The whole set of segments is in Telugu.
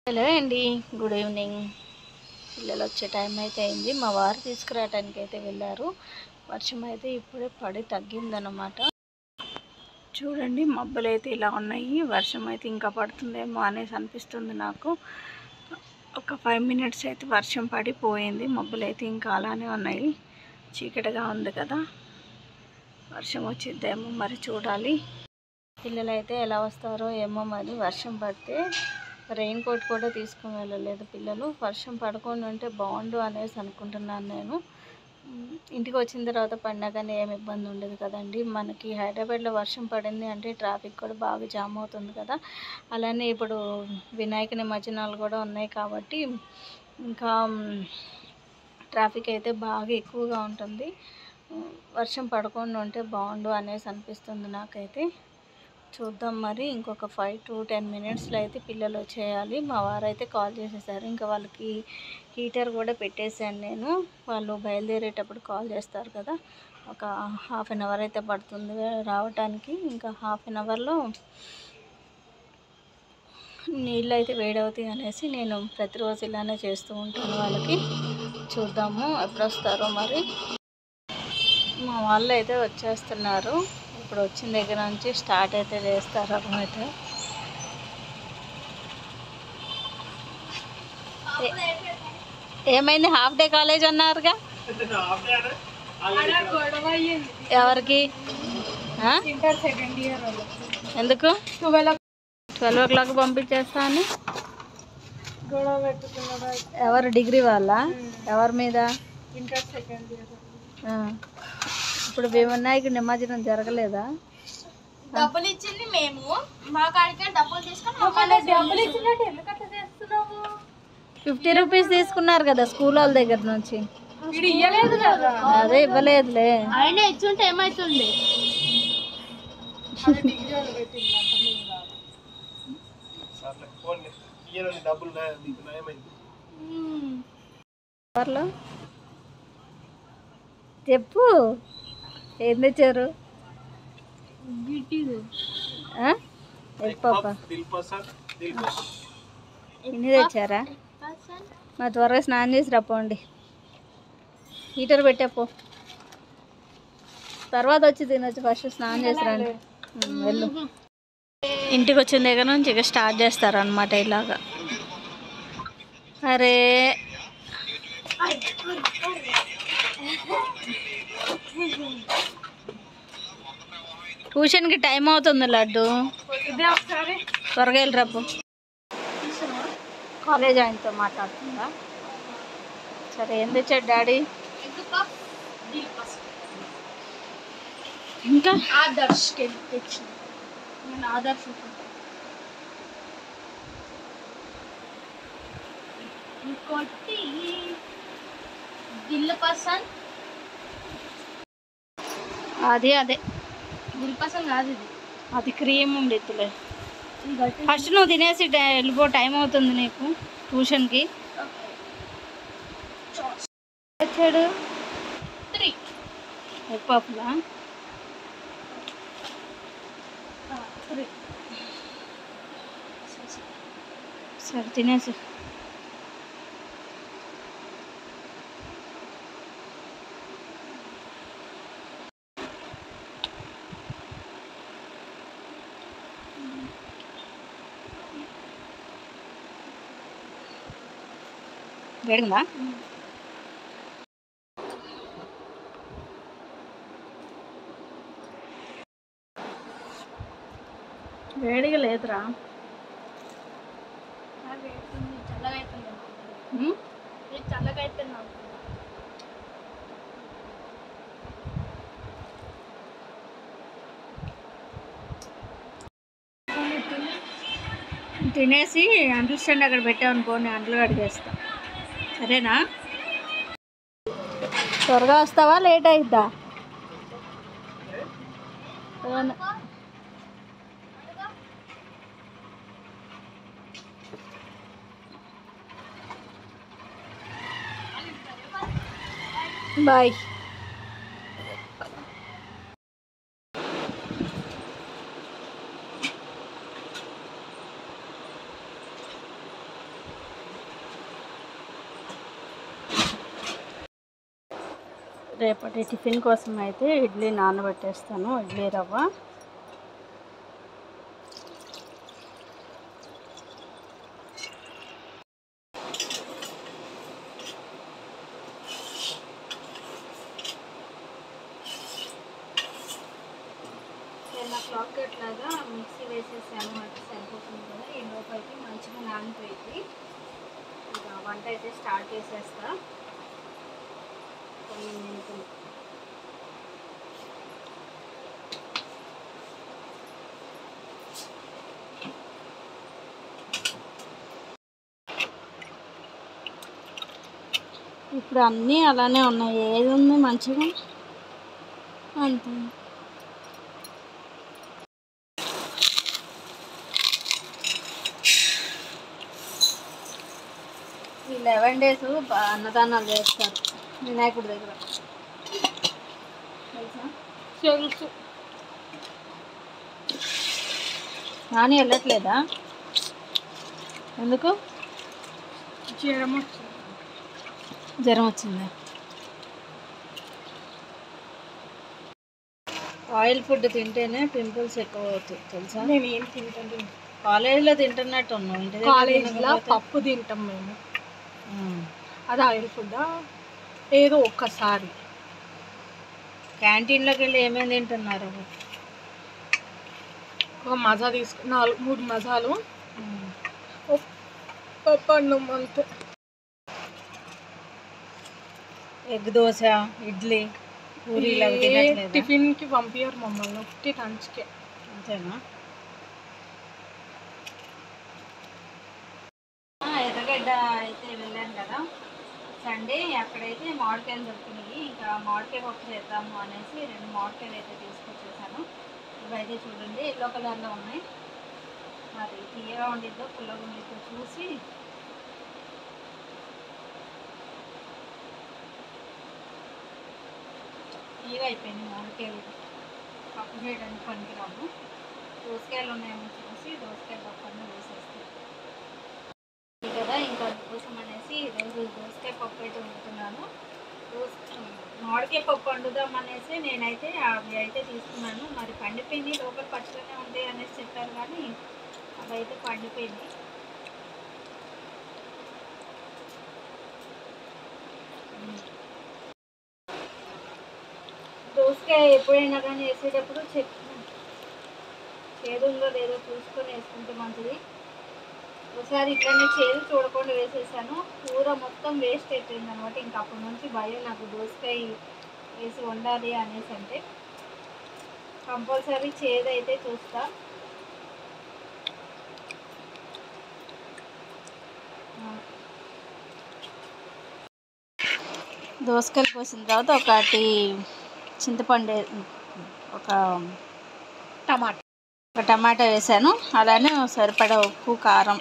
హలో అండి గుడ్ ఈవినింగ్ పిల్లలు వచ్చే టైం అయితే అయింది మా వారు తీసుకురావడానికి అయితే వెళ్ళారు వర్షం అయితే ఇప్పుడే పడి తగ్గిందనమాట చూడండి మబ్బులు అయితే ఇలా ఉన్నాయి వర్షం అయితే ఇంకా పడుతుందేమో అనేసి అనిపిస్తుంది నాకు ఒక ఫైవ్ మినిట్స్ అయితే వర్షం పడిపోయింది మబ్బులు అయితే ఇంకా అలానే ఉన్నాయి చీకటిగా ఉంది కదా వర్షం వచ్చిద్దేమో మరి చూడాలి పిల్లలు అయితే ఎలా వస్తారో ఏమో మరి వర్షం పడితే రెయిన్ కోట్ కూడా తీసుకుని వెళ్ళలేదు పిల్లలు వర్షం పడకుండా ఉంటే బాగుండు అనేసి అనుకుంటున్నాను నేను ఉమ్, ఇంటికి వచ్చిన తర్వాత పడినా కానీ ఏమి ఇబ్బంది ఉండదు కదండి మనకి హైదరాబాద్లో వర్షం పడింది అంటే ట్రాఫిక్ కూడా బాగా జామ్ అవుతుంది కదా అలానే ఇప్పుడు వినాయక నిమజ్జనాలు కూడా ఉన్నాయి కాబట్టి ఇంకా ఉమ్, ట్రాఫిక్ అయితే బాగా ఎక్కువగా ఉంటుంది ఉమ్, వర్షం పడకుండా ఉంటే బాగుండు అనేసి అనిపిస్తుంది నాకైతే చూద్దాం మరి ఇంకొక ఫైవ్ టు టెన్ మినిట్స్లో అయితే పిల్లలు వచ్చేయాలి మా వారు అయితే కాల్ చేసేసారు ఇంకా వాళ్ళకి హీటర్ కూడా పెట్టేశాను నేను వాళ్ళు బయలుదేరేటప్పుడు కాల్ చేస్తారు కదా ఒక హాఫ్ అన్ అవర్ అయితే పడుతుంది రావటానికి ఇంకా హాఫ్ అన్ అవర్లో నీళ్ళు అయితే వేడవుతాయి అనేసి నేను ప్రతిరోజు ఇలానే చేస్తూ ఉంటాను వాళ్ళకి చూద్దాము ఎప్పుడు వస్తారో మరి మా వాళ్ళు అయితే వచ్చేస్తున్నారు ఇప్పుడు వచ్చిన దగ్గర నుంచి స్టార్ట్ అయితే చేస్తారు అనమాట ఏమైంది హాఫ్ డే కాలేజ్ అన్నారుగా ఎవరికి ఆ? ఇంటర్ సెకండ్ ఇయర్ ఎందుకు ట్వెల్వ్ ట్వెల్వ్ ఓ క్లాక్ పంపించేస్తా అని గొడవ పెట్టుకున్నాడు ఎవరు డిగ్రీ వాళ్ళ ఎవరి మీద ఇంటర్ సెకండ్ ఇయర్ ఆ. ఇప్పుడు భీమన్నాయకి నిమజ్జనం జరగలేదా డబ్బులు ఇచ్చింది మేము మా కాడికే డబ్బులు తీసుకొని డబ్బులు ఇచ్చినట్టు ఎందుకు అట్లా చేస్తున్నావు ఫిఫ్టీ రూపీస్ తీసుకున్నారు కదా స్కూల్ వాళ్ళ దగ్గర నుంచి ఇది ఇయ్యలేదు కదా అదే ఇవ్వలేదులే ఆయన ఇచ్చుంటే ఏమైతుంది ఎవరిలో చెప్పు ఏం తెచ్చారు ఆ? ఎగ్ పప్ప ఇన్ని తెచ్చారా మా త్వరగా స్నానం చేసి రాపోండి హీటర్ పెట్టేపో తర్వాత వచ్చి తినొచ్చు ఫస్ట్ స్నానం చేసి రండి ఉమ్, వెళ్ళు ఇంటికి వచ్చిన దగ్గర నుంచి ఇక స్టార్ట్ చేస్తారు అనమాట ఇలాగా అరే ట్యూషన్కి టైం అవుతుంది లడ్డు ఇదే ఒకసారి త్వరగా వెళ్ళి రప్పు కాలేజ్ ఆయనతో మాట్లాడుతుందా సరే ఏం తెచ్చాడు డాడీ ఇంకా ఆదర్శ్ తెచ్చిన నేను ఆదర్శ్ ఇంకోటి దిల్ పసంద్ అది అదే దిల్ పసంద్ కాదు ఇది అది క్రీమ్ ఉండిద్దిలే ఇంకోటి ఫస్ట్ నువ్వు తినేసి ట- వెళ్ళిపో టైం అవుతుంది నీకు ట్యూషన్కి వచ్చాడు త్రీ ఎగ్ పప్పులా త్రీ సరే తినేసి వేడుందా వేడిగా లేదురా చల్లగా అయిపోయింది ఉమ్? ఇది చల్లగా అయిపోయింది నాకు తినేసి అంట్లు స్టాండ్ అక్కడ పెట్టామనుకో నేను అంట్లు కడిగేస్తా సరేనా త్వరగా వస్తావా లేట్ అయిద్దా ఏమన్నా- బాయ్ రేపటి టిఫిన్ కోసం అయితే ఇడ్లీ నానబెట్టేస్తాను ఇడ్లీ రవ్వ టెన్ ఓ క్లాక్ అట్లాగా మిక్సీ వేసేసాను అంటే సరిపోతుంది కదా ఈ లోపలికి మంచిగా నానిపోయింది ఇక వంట అయితే స్టార్ట్ చేసేస్తా కొన్ని మెంతులు ఇప్పుడు అన్నీ అలానే ఉన్నాయి ఏది ఉంది మంచిగా అంతే ఈ లెవెన్ డేస్ అన్నదానాలు చేస్తారు వినాయకుడి దగ్గర తెలుసా తెలుసు నాని వెళ్ళట్లేదా ఎందుకు జ్వరం వచ్చింది జ్వరం వచ్చిందా ఆయిల్ ఫుడ్ తింటేనే పింపుల్స్ ఎక్కువ అవుతాయి తెలుసా నేను ఏం తింటాను కాలేజీలో తింటున్నట్టు ఉన్నావు ఇంటి దగ్గర కాలేజ్లో తినకపోతే- పప్పు తింటాం మేము ఉమ్. అది ఆయిల్ ఫుడ్ ఏదో ఒక్కసారి క్యాంటీన్లోకి వెళ్ళి ఏమేమి తింటున్నారు ఒక మజా తీసుకు నాలుగు మూడు మజాలు ఉమ్. పప్పు అన్నం అంతే ఎగ్ దోశ ఇడ్లీ పూరీలు అవి ఏ తినట్లేదా టిఫిన్కి పంపించారు మమ్మల్ని ఒకటి లంచ్కే అంతేనా ఎర్రగడ్డ అయితే వెళ్ళాను కదా సండే అక్కడైతే మామిడికాయలు దొరికినాయి ఇంకా మామిడికాయ పప్పు చేద్దాము అనేసి రెండు మామిడికాయలు అయితే తీసుకొచ్చేసాను ఇవైతే చూడండి ఎల్లో కలర్లో ఉన్నాయి మరి తీయగా ఉండిద్దో పుల్లగా ఉండిద్దో చూసి తీయగా అయిపోయింది మామిడికాయలు పప్పు చేయడానికి పనికిరాము దోసకాయలు ఉన్నాయేమో చూసి దోసకాయ పప్పు అన్నీ వేసేస్తాను ఇది కదా ఇంకా అందుకోసం అనేసి ఈరోజు దోసకాయ పప్పు అయితే వండుతున్నాను దోస మామిడికాయ పప్పు వండుదాం అనేసి నేనైతే అవి అయితే తీసుకున్నాను మరి పండిపోయింది లోపల పచ్చగానే ఉంటాయి అనేసి చెప్పారు కానీ అవి అయితే పండిపోయింది దోసకాయ ఎప్పుడైనా కానీ వేసేటప్పుడు చెక్ చేదు ఉందో లేదో చూసుకొని వేసుకుంటే మంచిది ఒకసారి ఇట్లనే చేదు చూడకుండా వేసేసాను కూర మొత్తం వేస్ట్ అయిపోయింది అనమాట ఇంకా అప్పటి నుంచి భయం నాకు దోసకాయ వేసి వండాలి అనేసి అంటే కంపల్సరీ చేదు అయితే చూస్తా దోసకాయలు పోసిన తర్వాత ఒకటి చింతపండు ఒక టమాటా ఒక టమాటా వేసాను అలానే సరిపడా ఉప్పు కారం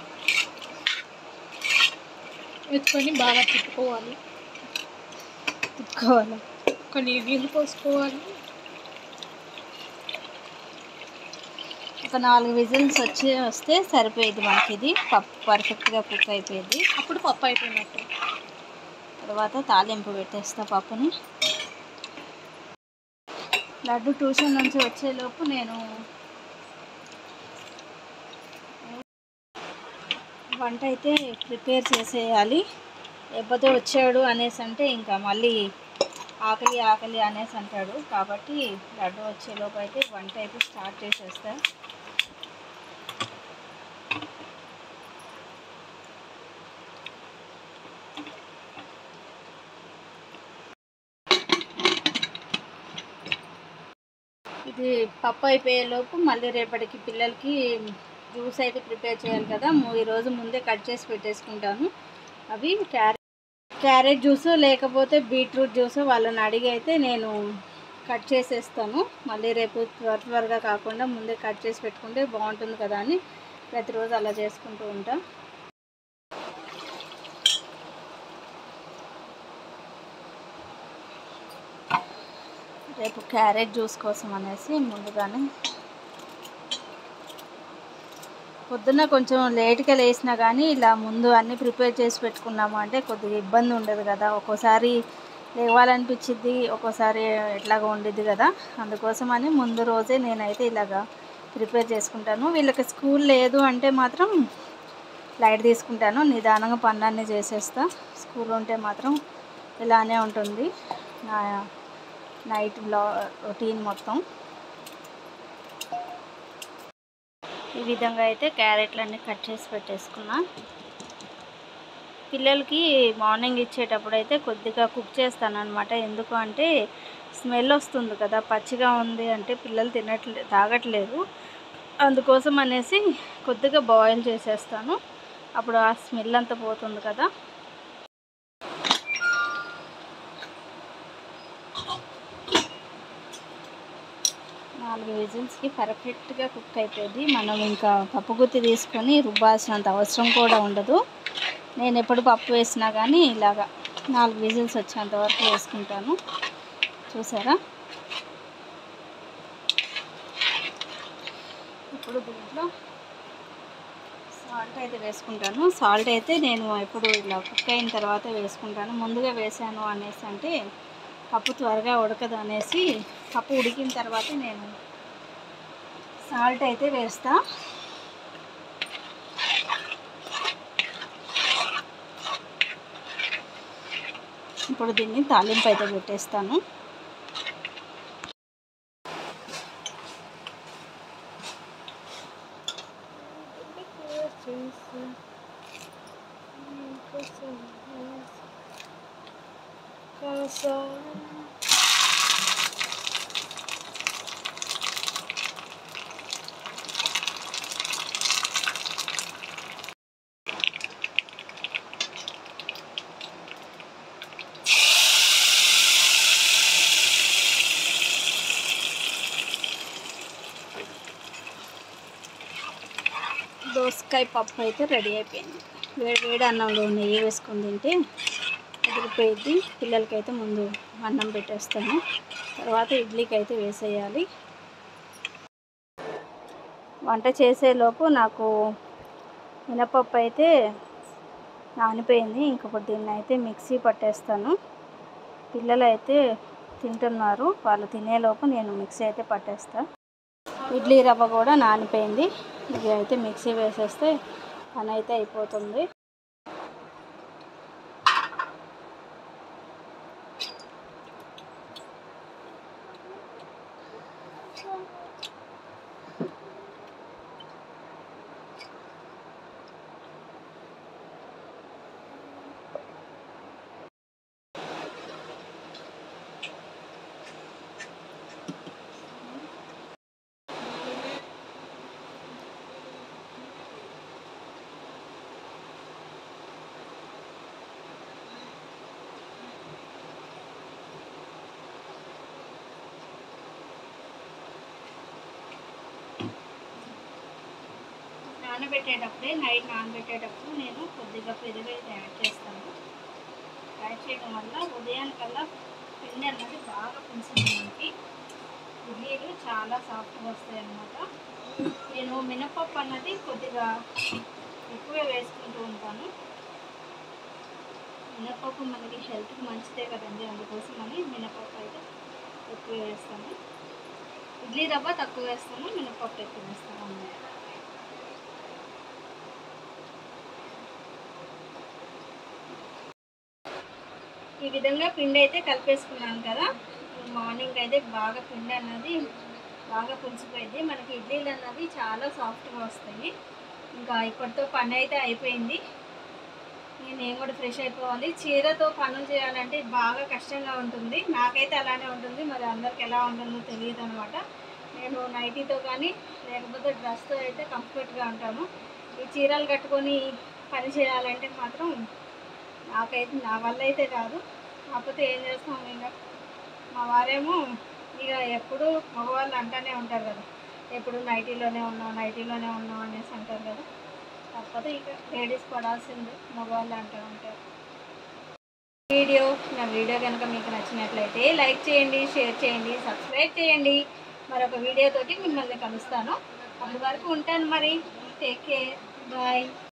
వేసుకొని బాగా తిప్పుకోవాలి తిప్పుకోవాలి కొన్ని నీళ్ళు పోసుకోవాలి ఒక నాలుగు విజిల్స్ వచ్చి వస్తే సరిపోయేది మనకి ఇది పప్పు పర్ఫెక్ట్గా కుక్ అయిపోయింది అప్పుడు పప్పు అయిపోయినట్టు తర్వాత తాలింపు పెట్టేస్తా పప్పుని లడ్డు ట్యూషన్ నుంచి వచ్చేలోపు నేను వంట అయితే ప్రిపేర్ చేసేయాలి లేకపోతే వచ్చాడు అనేసి అంటే ఇంకా మళ్ళీ ఆకలి ఆకలి అనేసి అంటాడు కాబట్టి లడ్డు వచ్చేలోపు అయితే వంట అయితే స్టార్ట్ చేసేస్తా ఇది పప్పు అయిపోయేలోపు మళ్ళీ రేపటికి పిల్లలకి జ్యూస్ అయితే ప్రిపేర్ చేయాలి కదా ము- ఈరోజు ముందే కట్ చేసి పెట్టేసుకుంటాను అవి క్యారెట్ క్యారెట్ జ్యూస్ లేకపోతే బీట్రూట్ జ్యూస్ వాళ్ళని అడిగి అయితే నేను కట్ చేసేస్తాను మళ్ళీ రేపు త్వర త్వరగా కాకుండా ముందే కట్ చేసి పెట్టుకుంటే బాగుంటుంది కదా అని ప్రతిరోజు అలా చేసుకుంటూ ఉంటా రేపు క్యారెట్ జ్యూస్ కోసం అనేసి ముందుగానే పొద్దున్న కొంచెం లేట్గా లేసినా కానీ ఇలా ముందు అన్నీ ప్రిపేర్ చేసి పెట్టుకున్నాము అంటే కొద్దిగా ఇబ్బంది ఉండదు కదా ఒక్కోసారి లేవాలనిపించిద్ది ఒక్కోసారి ఎట్లాగో ఉండిద్ది కదా అందుకోసమని ముందు రోజే నేనైతే ఇలాగా ప్రిపేర్ చేసుకుంటాను వీళ్ళకి స్కూల్ లేదు అంటే మాత్రం లైట్ తీసుకుంటాను నిదానంగా పనులన్నీ చేసేస్తా స్కూల్ ఉంటే మాత్రం ఇలానే ఉంటుంది నా నైట్ బ్లా రొటీన్ మొత్తం ఈ విధంగా అయితే క్యారెట్లన్నీ కట్ చేసి పెట్టేసుకున్నా పిల్లలకి మార్నింగ్ ఇచ్చేటప్పుడు అయితే కొద్దిగా కుక్ చేస్తాను అనమాట ఎందుకు అంటే స్మెల్ వస్తుంది కదా పచ్చిగా ఉంది అంటే పిల్లలు తినట్లే తాగట్లేదు అందుకోసం అనేసి కొద్దిగా బాయిల్ చేసేస్తాను అప్పుడు ఆ స్మెల్ అంతా పోతుంది కదా నాలుగు విజిల్స్కి పర్ఫెక్ట్గా కుక్ అయిపోయింది మనం ఇంకా పప్పు గుత్తి తీసుకొని రుబ్బాల్సినంత అవసరం కూడా ఉండదు నేను ఎప్పుడు పప్పు వేసినా కానీ ఇలాగా నాలుగు విజిల్స్ వచ్చేంత వరకు వేసుకుంటాను చూసారా ఇప్పుడు దీంట్లో సాల్ట్ అయితే వేసుకుంటాను సాల్ట్ అయితే నేను ఎప్పుడు ఇలా కుక్ అయిన తర్వాత వేసుకుంటాను ముందుగా వేసాను అనేసి అంటే పప్పు త్వరగా ఉడకదు అనేసి పప్పు ఉడికిన తర్వాత నేను సాల్ట్ అయితే వేస్తా ఇప్పుడు దీన్ని తాలింపు అయితే పెట్టేస్తాను దోసకాయ పప్పు అయితే రెడీ అయిపోయింది వేడి వేడి అన్నంలో నెయ్యి వేసుకొని తింటే ఎదిరిపోయిద్ది పిల్లలకైతే ముందు అన్నం పెట్టేస్తాను తర్వాత ఇడ్లీకి అయితే వేసేయాలి వంట చేసేలోపు నాకు మినపప్పు అయితే నానిపోయింది ఇంకొకటి దీన్ని అయితే మిక్సీ పట్టేస్తాను పిల్లలు అయితే తింటున్నారు వాళ్ళు తినేలోపు నేను మిక్సీ అయితే పట్టేస్తాను ఇడ్లీ రవ్వ కూడా నానిపోయింది ఇది అయితే మిక్సీ వేసేస్తే పని అయితే అయిపోతుంది నానబెట్టేటప్పుడే నైట్ నానబెట్టేటప్పుడు నేను కొద్దిగా పెరుగు అయితే యాడ్ చేస్తాను యాడ్ చేయడం వల్ల ఉదయానికల్లా పిండి అన్నది బాగా పులుస్తుంది మనకి ఇడ్లీలు చాలా సాఫ్ట్గా వస్తాయి అన్నమాట నేను మినపప్పు అన్నది కొద్దిగా ఎక్కువే వేసుకుంటూ ఉంటాను మినపప్పు మనకి హెల్త్కి మంచిదే కదండి అందుకోసమని మినపప్పు అయితే ఎక్కువ వేస్తాను ఇడ్లీ రవ్వ తక్కువ వేస్తాను మినపప్పు ఎక్కువ వేస్తాను అన్నమాట ఈ విధంగా పిండి అయితే కలిపేసుకున్నాను కదా మార్నింగ్ అయితే బాగా పిండి అన్నది బాగా పులిసిపోయింది మనకి ఇడ్లీలు అన్నది చాలా సాఫ్ట్గా వస్తాయి ఇంకా ఇప్పటితో పని అయితే అయిపోయింది ఇక నేను కూడా ఫ్రెష్ అయిపోవాలి చీరతో పనులు చేయాలంటే బాగా కష్టంగా ఉంటుంది నాకైతే అలానే ఉంటుంది మరి అందరికి ఎలా ఉంటుందో తెలియదు అనమాట నేను నైటీతో కానీ లేకపోతే డ్రెస్తో అయితే కంఫర్ట్గా ఉంటాను ఈ చీరలు కట్టుకొని పని చేయాలంటే మాత్రం నాకైతే నా వల్ల అయితే కాదు కాకపోతే ఏం చేస్తాం ఇంకా మా వారేమో ఇక ఎప్పుడు మగవాళ్ళు అంటానే ఉంటారు కదా ఎప్పుడు నైటీలోనే ఉన్నాం నైటీలోనే ఉన్నాం అనేసి అంటారు కదా కాకపోతే ఇక లేడీస్ పడాల్సిందే మగవాళ్ళు అంటూ ఉంటారు వీడియో నా వీడియో కనుక మీకు నచ్చినట్లయితే లైక్ చేయండి షేర్ చేయండి సబ్స్క్రైబ్ చేయండి మరొక వీడియోతోటి మిమ్మల్ని కలుస్తాను అప్పటి వరకు ఉంటాను మరి టేక్ కేర్ బాయ్